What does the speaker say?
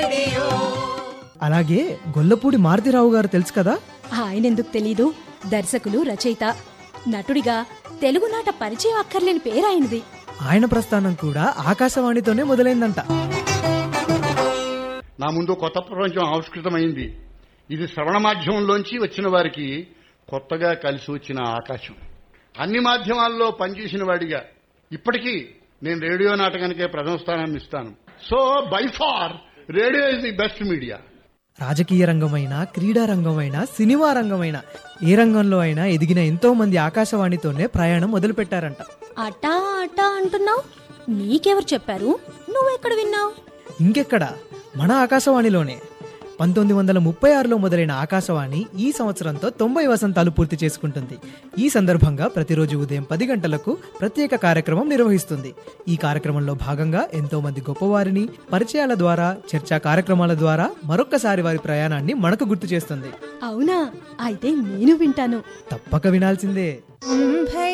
అలాగే గొల్లపూడి మారుతిరావు గారు తెలుసు కదా ఆయనెందుకు తెలీదు దర్శకులు రచయిత నటుడిగా తెలుగునాట పరిచయం అక్కర్లేని పేరాయనది ఆయన ప్రస్థానం కూడా ఆకాశవాణితోనే మొదలైందంట నా ముందు కొత్త ప్రపంచం ఆవిష్కృతమైంది ఇది శ్రవణ మాధ్యమంలోంచి వచ్చిన వారికి కొత్తగా కలిసి వచ్చిన ఆకాశం అన్ని మాధ్యమాల్లో పనిచేసిన వాడిగా ఇప్పటికీ నేను రేడియో నాటకానికే ప్రథమ స్థానాన్ని ఇస్తాను so by far radio is the best media రాజకీయ రంగమైన క్రీడా రంగమైన సినిమా రంగమైన ఏ రంగంలో అయినా ఎదిగిన ఎంతో మంది ఆకాశవాణితోనే ప్రయాణం మొదలు పెట్టారంట అటా అటా అంటున్నావు నీకెవరు చెప్పారు నువ్వెక్కడ విన్నావు ఇంకెక్కడ మన ఆకాశవాణిలోనే పంతొమ్మిది వందల ముప్పై ఆరులో మొదలైన ఆకాశవాణి ఈ సంవత్సరంతో తొంభై వసంతాలు పూర్తి చేసుకుంటుంది ఈ సందర్భంగా ప్రతిరోజు ఉదయం పది గంటలకు ప్రత్యేక కార్యక్రమం నిర్వహిస్తుంది ఈ కార్యక్రమంలో భాగంగా ఎంతో మంది గొప్పవారిని పరిచయాల ద్వారా చర్చా కార్యక్రమాల ద్వారా మరొక్కసారి వారి ప్రయాణాన్ని మనకు గుర్తు చేస్తుంది అవునా అయితే నేను వింటాను తప్పక వినాల్సిందే